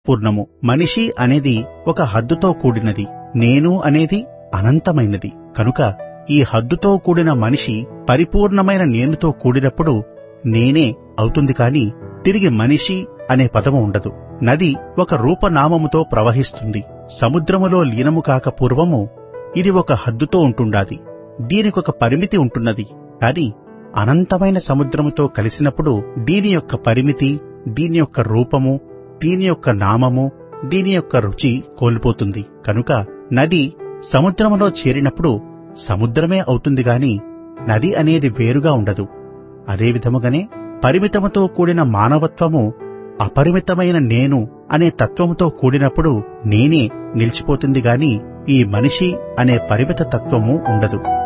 పూర్ణము మనిషి అనేది ఒక హద్దుతో కూడినది నేను అనేది అనంతమైనది కనుక ఈ హద్దుతో కూడిన మనిషి పరిపూర్ణమైన నేనుతో కూడినప్పుడు నేనే అవుతుంది కాని తిరిగి మనిషి అనే పదము ఉండదు నది ఒక రూపనామముతో ప్రవహిస్తుంది సముద్రములో లీనము కాక పూర్వము ఇది ఒక హద్దుతో ఉంటుండాది దీనికొక పరిమితి ఉంటున్నది కాని అనంతమైన సముద్రముతో కలిసినప్పుడు దీని యొక్క పరిమితి దీని యొక్క రూపము దీని యొక్క నామము దీని యొక్క రుచి కోల్పోతుంది కనుక నది సముద్రములో చేరినప్పుడు సముద్రమే అవుతుంది గాని నది అనేది వేరుగా ఉండదు అదే విధముగానే పరిమితముతో కూడిన మానవత్వము అపరిమితమైన నేను అనే తత్వముతో కూడినప్పుడు నేనే నిలిచిపోతుంది గాని ఈ మనిషి అనే పరిమిత తత్వము ఉండదు